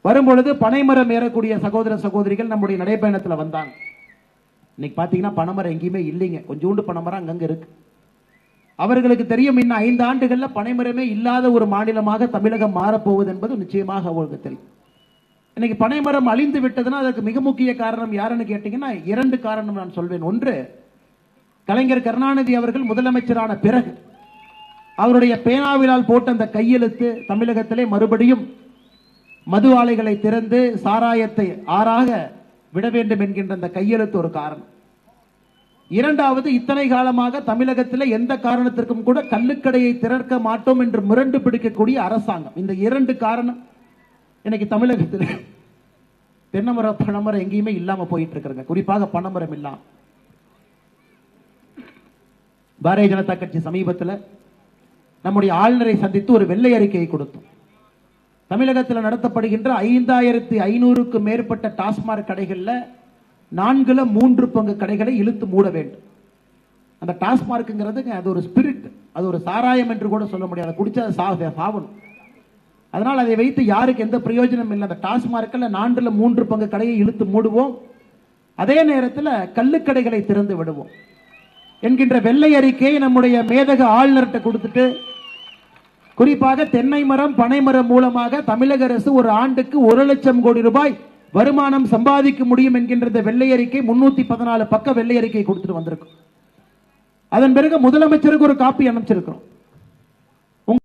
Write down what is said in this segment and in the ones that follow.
வரும்பொழுது பனைமரம் ஏறக்கூடிய சகோதர சகோதரிகள் நம்முடைய நடைப்பயணத்துல வந்தாங்க இன்னைக்கு பாத்தீங்கன்னா பனைமரம் எங்கேயுமே இல்லைங்க கொஞ்சோண்டு பனைமரம் அங்கங்க இருக்கு அவர்களுக்கு தெரியும் இன்னும் ஐந்து ஆண்டுகள்ல பனைமரமே இல்லாத ஒரு மாநிலமாக தமிழகம் மாறப்போகுது என்பது நிச்சயமாக அவர்களுக்கு தெரியும் இன்னைக்கு பனைமரம் அழிந்து விட்டதுன்னா அதற்கு மிக முக்கிய காரணம் யாருன்னு கேட்டீங்கன்னா இரண்டு காரணம் நான் சொல்வேன் ஒன்று கலைஞர் கருணாநிதி அவர்கள் முதலமைச்சரான பிறகு அவருடைய பேனாவிலால் போட்ட அந்த கையெழுத்து தமிழகத்திலே மறுபடியும் மது ஆலைகளை திறந்து சாராயத்தை ஆறாக விட வேண்டும் என்கின்ற அந்த கையெழுத்து ஒரு காரணம் இரண்டாவது இத்தனை காலமாக தமிழகத்தில் எந்த காரணத்திற்கும் கூட கள்ளுக்கடையை திறக்க மாட்டோம் என்று மிரண்டு பிடிக்கக்கூடிய அரசாங்கம் இந்த இரண்டு காரணம் இன்னைக்கு தமிழகத்தில் தென்னமரம் பனைமரம் எங்கேயுமே இல்லாம போயிட்டு இருக்கிறங்க குறிப்பாக பனைமரம் இல்லாம பாரதிய ஜனதா கட்சி சமீபத்தில் நம்முடைய ஆளுநரை சந்தித்து ஒரு வெள்ளை அறிக்கையை கொடுத்தோம் தமிழகத்தில் நடத்தப்படுகின்ற ஐந்தாயிரத்தி ஐநூறுக்கும் மேற்பட்ட டாஸ்மாக் கடைகள்ல நான்குல மூன்று பங்கு கடைகளை இழுத்து மூட வேண்டும் அந்த டாஸ்மார்க்குங்கிறதுங்க அது ஒரு ஸ்பிரிட் அது ஒரு சாராயம் என்று கூட சொல்ல முடியாது அதை குடிச்சா அது சா- சாவணும் அதனால் அதை வைத்து யாருக்கு எந்த பிரயோஜனம் இல்லை அந்த டாஸ்மார்க்கில் நான்குல மூன்று பங்கு கடையை இழுத்து மூடுவோம் அதே நேரத்தில் கள்ளுக்கடைகளை திறந்து விடுவோம் என்கின்ற வெள்ளை அறிக்கையை நம்முடைய மேதக ஆளுநர்கிட்ட கொடுத்துட்டு குறிப்பாக தென்னை மரம் பனை மரம் மூலமாக தமிழக அரசு ஒரு ஆண்டுக்கு ஒரு லட்சம் கோடி ரூபாய் வருமானம் சம்பாதிக்க முடியும் என்கின்ற இந்த வெள்ளை அறிக்கை முன்னூத்தி பதினாலு பக்க வெள்ளை அறிக்கை கொடுத்துட்டு வந்திருக்கும் அதன் பிறகு முதலமைச்சருக்கு ஒரு காப்பி அனுப்பிச்சிருக்கிறோம் உங்க-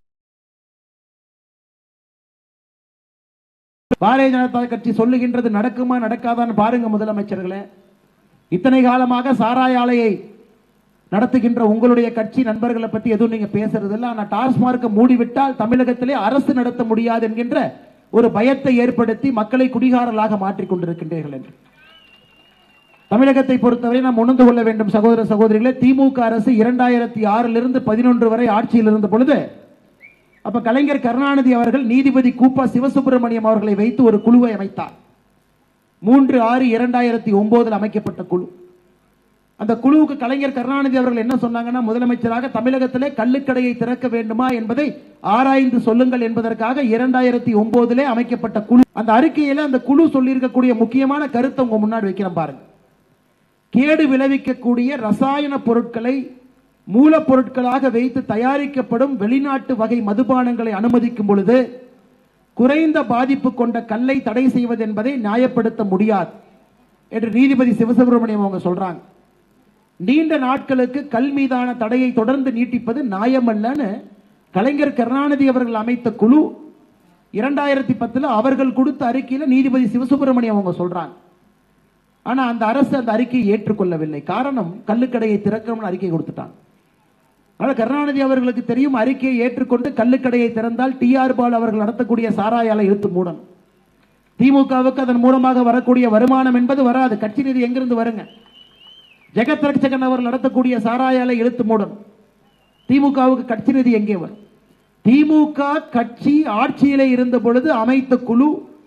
பாரதிய ஜனதா கட்சி சொல்லுகின்றது நடக்குமா நடக்காதான்னு பாருங்க முதலமைச்சர்களே இத்தனை காலமாக சாராய ஆலையை நடத்துகின்ற உங்களுடைய கட்சி நண்பர்களை பத்தி எதுவும் நீங்க பேசுறது இல்ல ஆனா டாஸ்மார்க்கை மூடிவிட்டால் தமிழகத்திலே அரசு நடத்த முடியாது என்கின்ற ஒரு பயத்தை ஏற்படுத்தி மக்களை குடிகாரர்களாக மாற்றிக் கொண்டிருக்கின்றீர்கள் என்று தமிழகத்தை பொறுத்தவரை நாம் உணர்ந்து கொள்ள வேண்டும் சகோதர சகோதரிகளே திமுக அரசு இரண்டாயிரத்தி ஆறிலிருந்து பதினொன்று வரை ஆட்சியில் இருந்த பொழுது அப்ப கலைஞர் கருணாநிதி அவர்கள் நீதிபதி கூப்பா சிவசுப்பிரமணியம் அவர்களை வைத்து ஒரு குழுவை அமைத்தார் மூன்று ஆறு இரண்டாயிரத்தி ஒன்பதில் அமைக்கப்பட்ட குழு அந்த குழுவுக்கு கலைஞர் கருணாநிதி அவர்கள் என்ன சொன்னாங்கன்னா முதலமைச்சராக தமிழகத்திலே கள்ளுக்கடையை திறக்க வேண்டுமா என்பதை ஆராய்ந்து சொல்லுங்கள் என்பதற்காக இரண்டாயிரத்தி ஒன்பதிலே அமைக்கப்பட்ட குழு அந்த அறிக்கையில அந்த குழு சொல்லியிருக்கக்கூடிய முக்கியமான கருத்தை உங்க முன்னாடி வைக்கிறேன் பாருங்க கேடு விளைவிக்கக்கூடிய ரசாயன பொருட்களை மூலப்பொருட்களாக வைத்து தயாரிக்கப்படும் வெளிநாட்டு வகை மதுபானங்களை அனுமதிக்கும் பொழுது குறைந்த பாதிப்பு கொண்ட கல்லை தடை செய்வது என்பதை நியாயப்படுத்த முடியாது என்று நீதிபதி சிவசுப்பிரமணியம் அவங்க சொல்றாங்க நீண்ட நாட்களுக்கு கல் மீதான தடையை தொடர்ந்து நீட்டிப்பது நியாயமல்லன்னு கலைஞர் கருணாநிதி அவர்கள் அமைத்த குழு இரண்டாயிரத்தி பத்துல அவர்கள் கொடுத்த அறிக்கையில நீதிபதி சிவசுப்பிரமணியம் அவங்க சொல்றாங்க ஆனா அந்த அரசு அந்த அறிக்கையை ஏற்றுக்கொள்ளவில்லை காரணம் கள்ளுக்கடையை திறக்கணும்னு அறிக்கை கொடுத்துட்டாங்க அதனால கருணாநிதி அவர்களுக்கு தெரியும் அறிக்கையை ஏற்றுக்கொண்டு கள்ளுக்கடையை திறந்தால் டிஆர் பால் அவர்கள் நடத்தக்கூடிய சாராய ஆலை இழுத்து மூடணும் திமுகவுக்கு அதன் மூலமாக வரக்கூடிய வருமானம் என்பது வராது கட்சி நிதி எங்கிருந்து வருங்க ஜெகத் ரட்சகன் அவர் நடத்தக்கூடிய சாராய ஆலை இழுத்து மூடணும் திமுகவுக்கு கட்சி நிதி எங்கே வரும் திமுக கட்சி ஆட்சியிலே இருந்த பொழுது அமைத்த குழு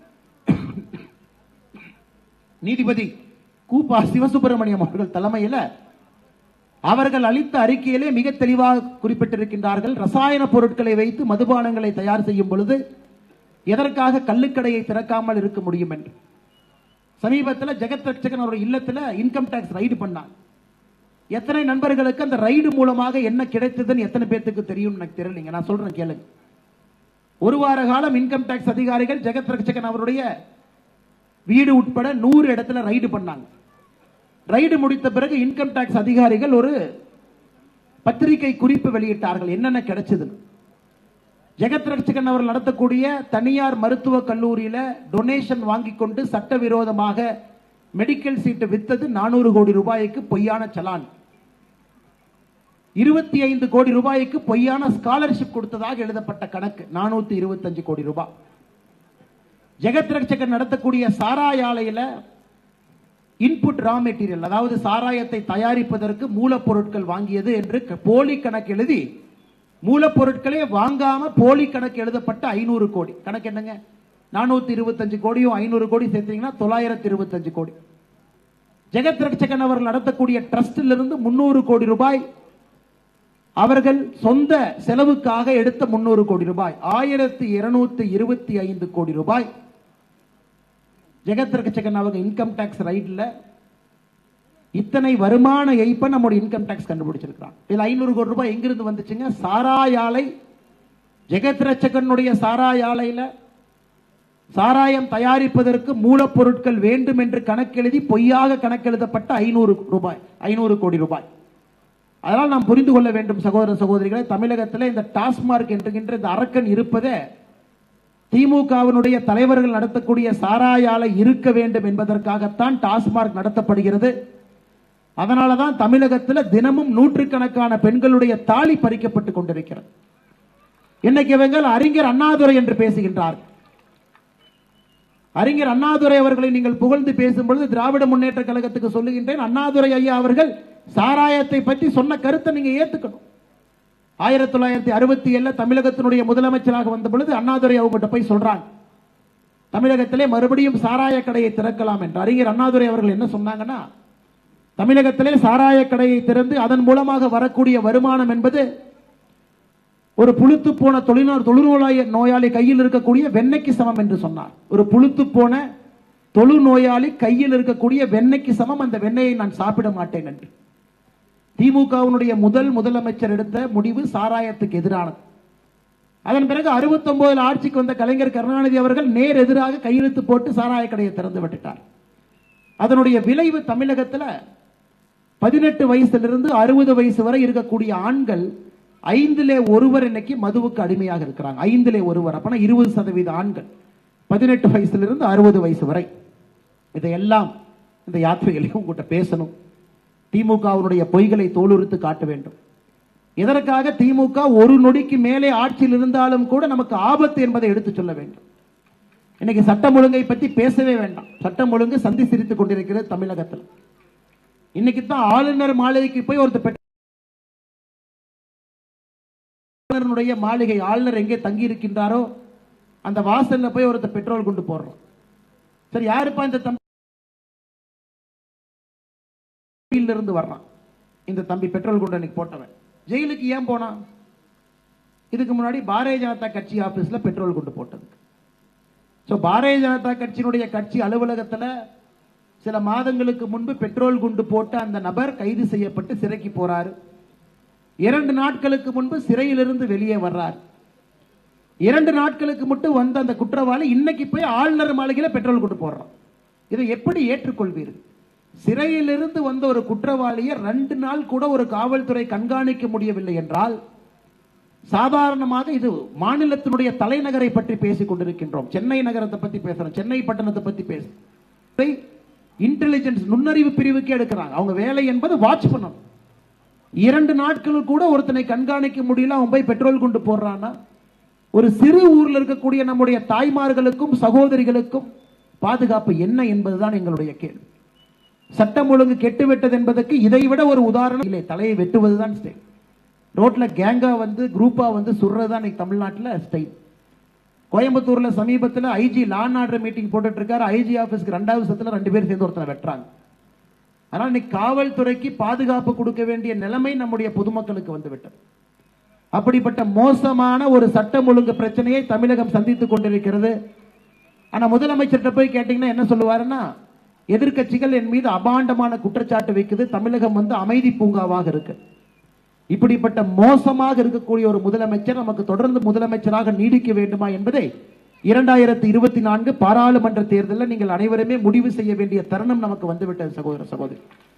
நீதிபதி கூப்பா சிவசுப்பிரமணியம் அவர்கள் தலைமையில் அவர்கள் அளித்த அறிக்கையிலே மிக தெளிவாக குறிப்பிட்டிருக்கின்றார்கள் ரசாயன பொருட்களை வைத்து மதுபானங்களை தயார் செய்யும் பொழுது எதற்காக கள்ளுக்கடையை திறக்காமல் இருக்க முடியும் என்று சமீபத்தில் ஜெகத் ரட்சகன் ஒரு இல்லத்துல இன்கம் டாக்ஸ் ரைடு பண்ணாங்க எத்தனை நண்பர்களுக்கு அந்த ரைடு மூலமாக என்ன கிடைத்ததுன்னு எத்தனை பேர்த்துக்கு தெரியும் எனக்கு தெரியலைங்க நான் சொல்றேன் கேளுங்க ஒரு வார காலம் இன்கம் டாக்ஸ் அதிகாரிகள் ஜெகத் ரட்சகன் அவருடைய வீடு உட்பட நூறு இடத்துல ரைடு பண்ணாங்க ரைடு முடித்த பிறகு இன்கம் டாக்ஸ் அதிகாரிகள் ஒரு பத்திரிகை குறிப்பு வெளியிட்டார்கள் என்னென்ன கிடைச்சதுன்னு ஜெகத் ரட்சகன் அவர் நடத்தக்கூடிய தனியார் மருத்துவக் கல்லூரியில டொனேஷன் வாங்கி கொண்டு சட்டவிரோதமாக மெடிக்கல் சீட்டு வித்தது நானூறு கோடி ரூபாய்க்கு பொய்யான சலான் இருபத்தி ஐந்து கோடி ரூபாய்க்கு பொய்யான ஸ்காலர்ஷிப் கொடுத்ததாக எழுதப்பட்ட கணக்கு நானூத்தி இருபத்தஞ்சு கோடி ரூபாய் ஜெகத் ரட்சகன் நடத்தக்கூடிய சாராய ஆலையில இன்புட் ரா மெட்டீரியல் அதாவது சாராயத்தை தயாரிப்பதற்கு மூலப்பொருட்கள் வாங்கியது என்று க- போலி கணக்கு எழுதி மூலப்பொருட்களே வாங்காம போலி கணக்கு எழுதப்பட்ட ஐநூறு கோடி கணக்கு என்னங்க நானூத்தி இருபத்தஞ்சு கோடியும் ஐநூறு கோடி சேர்த்தீங்கன்னா தொள்ளாயிரத்தி இருபத்தஞ்சு கோடி ஜெகத் ரட்சகன் அவர்கள் நடத்தக்கூடிய ட்ரஸ்டில் இருந்து முன்னூறு கோடி ரூபாய் அவர்கள் சொந்த செலவுக்காக எடுத்த முன்னூறு கோடி ரூபாய் ஆயிரத்தி இருநூத்தி இருபத்தி ஐந்து கோடி ரூபாய் ஜெகத் ரட்சகன் அவங்க இன்கம் டேக்ஸ் ரைட்ல இத்தனை வருமான ஏய்ப்ப நம்முடைய இன்கம் டேக்ஸ் கண்டுபிடிச்சிருக்கிறான் இதுல ஐநூறு கோடி ரூபாய் எங்கிருந்து வந்துச்சுங்க சாராயாலை ஜெகத் ரட்சகனுடைய சாராயாலையில சாராயம் தயாரிப்பதற்கு மூலப்பொருட்கள் வேண்டும் என்று கணக்கெழுதி பொய்யாக கணக்கெழுதப்பட்ட ஐநூறு ரூபாய் ஐநூறு கோடி ரூபாய் அதனால் நாம் புரிந்து கொள்ள வேண்டும் சகோதர சகோதரிகளை தமிழகத்தில் இந்த டாஸ்மார்க் என்கின்ற இந்த அரக்கன் இருப்பதே திமுகவினுடைய தலைவர்கள் நடத்தக்கூடிய சாராயாலை இருக்க வேண்டும் என்பதற்காகத்தான் டாஸ்மார்க் நடத்தப்படுகிறது அதனால தான் தமிழகத்தில் தினமும் நூற்றுக்கணக்கான பெண்களுடைய தாலி பறிக்கப்பட்டு கொண்டிருக்கிறது இன்னைக்கு இவங்கள் அறிஞர் அண்ணாதுரை என்று பேசுகின்றார் அறிஞர் அண்ணாதுரை அவர்களை நீங்கள் புகழ்ந்து பேசும்பொழுது திராவிட முன்னேற்ற கழகத்துக்கு சொல்லுகின்றேன் அண்ணாதுரை ஐயா அவர்கள் சாராயத்தை பற்றி சொன்ன கருத்தை நீங்க ஏத்துக்கணும் ஆயிரத்தி தொள்ளாயிரத்தி அறுபத்தி ஏழுல தமிழகத்தினுடைய முதலமைச்சராக வந்த பொழுது அண்ணாதுரை அவங்ககிட்ட போய் சொல்றாங்க தமிழகத்திலே மறுபடியும் சாராய கடையை திறக்கலாம் என்று அறிஞர் அண்ணாதுரை அவர்கள் என்ன சொன்னாங்கன்னா தமிழகத்திலே சாராய கடையை திறந்து அதன் மூலமாக வரக்கூடிய வருமானம் என்பது ஒரு புழுத்து போன தொழில்நோய் தொழுநோயாளி நோயாளி கையில் இருக்கக்கூடிய வெண்ணெய்க்கு சமம் என்று சொன்னார் ஒரு புழுத்து போன தொழு நோயாளி கையில் இருக்கக்கூடிய வெண்ணெய்க்கு சமம் அந்த வெண்ணெயை நான் சாப்பிட மாட்டேன் என்று திமுகவினுடைய முதல் முதலமைச்சர் எடுத்த முடிவு சாராயத்துக்கு எதிரானது அதன் பிறகு 69 ஆட்சிக்கு வந்த கலைஞர் கருணாநிதி அவர்கள் நேர் எதிராக கையெழுத்து போட்டு சாராய கடையை திறந்து விட்டுட்டார் அதனுடைய விளைவு தமிழகத்தில் பதினெட்டு வயசிலிருந்து அறுபது வயசு வரை இருக்கக்கூடிய ஆண்கள் ஐந்திலே ஒருவர் இன்னைக்கு மதுவுக்கு அடிமையாக இருக்கிறாங்க ஐந்திலே ஒருவர் அப்பனா இருபது சதவீத ஆண்கள் பதினெட்டு வயசிலிருந்து அறுபது வயசு வரை இதையெல்லாம் இந்த யாத்திரைகளையும் உங்கள்கிட்ட பேசணும் திமுகவினுடைய பொய்களை தோலுரித்து காட்ட வேண்டும் இதற்காக திமுக ஒரு நொடிக்கு மேலே ஆட்சியில் இருந்தாலும் கூட நமக்கு ஆபத்து என்பதை எடுத்து சொல்ல வேண்டும் இன்னைக்கு சட்டம் ஒழுங்கை பற்றி பேசவே வேண்டாம் சட்டம் ஒழுங்கு சந்தி சிரித்துக் கொண்டிருக்கிறது தமிழகத்தில் இன்னைக்கு தான் ஆளுநர் மாளிகைக்கு போய் ஒருத்தர் பெற்ற ஆளுநருடைய மாளிகை ஆளுநர் எங்கே தங்கி இருக்கின்றாரோ அந்த வாசல்ல போய் ஒருத்தர் பெட்ரோல் கொண்டு போடுறோம் சரி யாருப்பா இந்த தம்பி ஜெயில்ல இருந்து வர்றான் இந்த தம்பி பெட்ரோல் குண்டு அன்னைக்கு போட்டவன் ஜெயிலுக்கு ஏன் போனான் இதுக்கு முன்னாடி பாரதிய ஜனதா கட்சி ஆபீஸ்ல பெட்ரோல் குண்டு போட்டதுக்கு ஸோ பாரதிய ஜனதா கட்சியினுடைய கட்சி அலுவலகத்துல சில மாதங்களுக்கு முன்பு பெட்ரோல் குண்டு போட்ட அந்த நபர் கைது செய்யப்பட்டு சிறைக்கு போறாரு இரண்டு நாட்களுக்கு முன்பு சிறையிலிருந்து வெளியே வர்றார் இரண்டு நாட்களுக்கு மட்டும் வந்த அந்த குற்றவாளி இன்னைக்கு போய் ஆளுநர் மாளிகையில பெட்ரோல் கொண்டு போடுறான் இதை எப்படி ஏற்றுக்கொள்வீர்கள் சிறையிலிருந்து வந்த ஒரு குற்றவாளியை ரெண்டு நாள் கூட ஒரு காவல்துறை கண்காணிக்க முடியவில்லை என்றால் சாதாரணமாக இது மாநிலத்தினுடைய தலைநகரை பற்றி பேசிக் கொண்டிருக்கின்றோம் சென்னை நகரத்தை பத்தி பேசுறோம் சென்னை பட்டணத்தை பத்தி பேசுறோம் இன்டெலிஜென்ஸ் நுண்ணறிவு பிரிவுக்கு எடுக்கிறாங்க அவங்க வேலை என்பது வாட்ச் பண்ணணும் இரண்டு நாட்கள் கூட ஒருத்தனை கண்காணிக்க முடியல அவன் போய் பெட்ரோல் கொண்டு போடுறான்னா ஒரு சிறு ஊர்ல இருக்கக்கூடிய நம்முடைய தாய்மார்களுக்கும் சகோதரிகளுக்கும் பாதுகாப்பு என்ன என்பதுதான் எங்களுடைய கேள்வி சட்டம் ஒழுங்கு கெட்டுவிட்டது என்பதற்கு இதை விட ஒரு உதாரணம் இல்லை தலையை வெட்டுவதுதான் ஸ்டைல் ரோட்ல கேங்கா வந்து குரூப்பா வந்து சுடுறதுதான் இன்னைக்கு தமிழ்நாட்டில் ஸ்டைல் கோயம்புத்தூர்ல சமீபத்தில் ஐஜி லான் ஆர்டர் மீட்டிங் போட்டுட்டு இருக்காரு ஐஜி ஆபீஸ்க்கு ரெண்டாவது சத்துல ரெண்டு பேர் சேர்ந்து ஒருத்தனை வெட்டுறாங்க ஆனால் இன்னைக்கு காவல்துறைக்கு பாதுகாப்பு கொடுக்க வேண்டிய நிலைமை நம்முடைய பொதுமக்களுக்கு வந்துவிட்டது அப்படிப்பட்ட மோசமான ஒரு சட்டம் ஒழுங்கு பிரச்சனையை தமிழகம் சந்தித்துக் கொண்டிருக்கிறது ஆனா முதலமைச்சர்கிட்ட போய் கேட்டீங்கன்னா என்ன சொல்லுவாருன்னா எதிர்க்கட்சிகள் என் மீது அபாண்டமான குற்றச்சாட்டு வைக்குது தமிழகம் வந்து அமைதி பூங்காவாக இருக்கு இப்படிப்பட்ட மோசமாக இருக்கக்கூடிய ஒரு முதலமைச்சர் நமக்கு தொடர்ந்து முதலமைச்சராக நீடிக்க வேண்டுமா என்பதை இரண்டாயிரத்தி இருபத்தி நான்கு பாராளுமன்ற தேர்தலில் நீங்கள் அனைவருமே முடிவு செய்ய வேண்டிய தருணம் நமக்கு வந்துவிட்டது சகோதர சகோதரி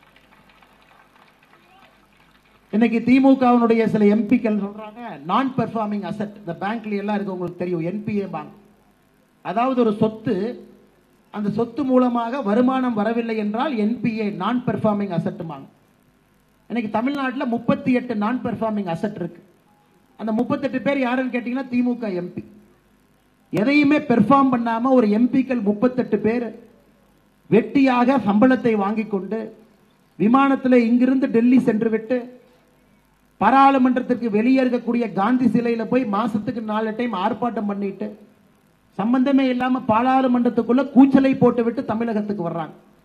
இன்னைக்கு திமுகவினுடைய சில எம்பிக்கள் சொல்றாங்க நான் பெர்ஃபார்மிங் அசெட் இந்த பேங்க்ல எல்லாம் இருக்கு உங்களுக்கு தெரியும் என்பிஏ பேங்க் அதாவது ஒரு சொத்து அந்த சொத்து மூலமாக வருமானம் வரவில்லை என்றால் என்பிஏ நான் பெர்ஃபார்மிங் அசெட் இன்னைக்கு தமிழ்நாட்டில் முப்பத்தி எட்டு நான் பெர்ஃபார்மிங் அசெட் இருக்கு அந்த முப்பத்தெட்டு பேர் யாருன்னு கேட்டீங்கன்னா திமுக எம்பி எதையுமே பெர்ஃபார்ம் பண்ணாம ஒரு எம்பிக்கள் முப்பத்தெட்டு பேர் வெட்டியாக சம்பளத்தை வாங்கிக் கொண்டு விமானத்தில் இங்கிருந்து டெல்லி சென்று விட்டு பாராளுமன்றத்திற்கு வெளியே இருக்கக்கூடிய காந்தி சிலையில போய் மாசத்துக்கு நாலு டைம் ஆர்ப்பாட்டம் பண்ணிட்டு சம்பந்தமே இல்லாம பாராளுமன்றத்துக்குள்ள கூச்சலை போட்டு விட்டு தமிழகத்துக்கு வர்றாங்க